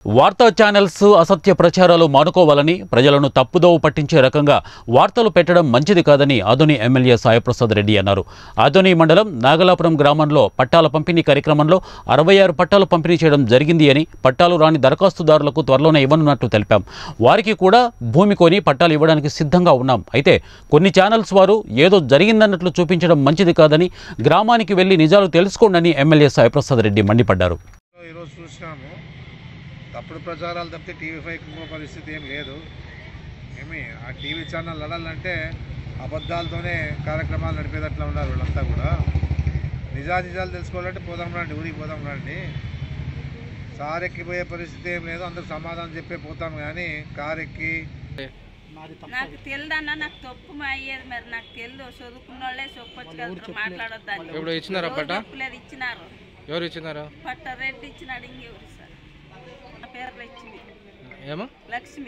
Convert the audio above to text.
వార్తా ఛానల్స్ అసత్య ప్రచారాలు మానుకోవాలని ప్రజలను తప్పుదోవ పట్టించే రకంగా వార్తలు పెట్టడం మంచిది కాదని ఆదోని ఎమ్మెల్యే సాయిప్రసాద్ రెడ్డి అన్నారు ఆదోని మండలం నాగలాపురం గ్రామంలో పట్టాల పంపిణీ కార్యక్రమంలో అరవై ఆరు పట్టాలు పంపిణీ చేయడం జరిగింది అని పట్టాలు రాని దరఖాస్తుదారులకు త్వరలోనే ఇవ్వనున్నట్లు తెలిపాం వారికి కూడా భూమి కొని పట్టాలు ఇవ్వడానికి సిద్ధంగా ఉన్నాం అయితే కొన్ని ఛానల్స్ వారు ఏదో జరిగిందన్నట్లు చూపించడం మంచిది కాదని గ్రామానికి వెళ్లి నిజాలు తెలుసుకోండని ఎమ్మెల్యే సాయిప్రసాద్ రెడ్డి మండిపడ్డారు ఈరోజు చూసినాము తప్పుడు ప్రచారాలు తప్పితే టీవీ ఫైవ్ ఇంకో పరిస్థితి ఏం లేదు ఏమి ఆ టీవీ ఛానల్ నడాలంటే అబద్ధాలతోనే కార్యక్రమాలు నడిపేటట్లా ఉన్నారు వీళ్ళంతా కూడా నిజానిజాలు తెలుసుకోవాలంటే పోదాం రండి ఊరికి పోదాం రండి సార్ ఎక్కిపోయే పరిస్థితి ఏం లేదు అందరూ సమాధానం చెప్పే పోతాం కానీ కారు ఎక్కి నాకు తెలియదన్న నాకు తప్పు మా అయ్యేది మరి నాకు తెలియదు చదువుకున్న వాళ్ళే చెప్పొచ్చు కదా మాట్లాడొద్దని ఇప్పుడు ఇచ్చినారా పట్ట చెప్పలేదు ఇచ్చినారు ఎవరు ఇచ్చినారు పట్ట రెడ్డి ఇచ్చినాడు ఇంకెవరు సార్ నా పేరు లక్ష్మి ఏమో లక్ష్మి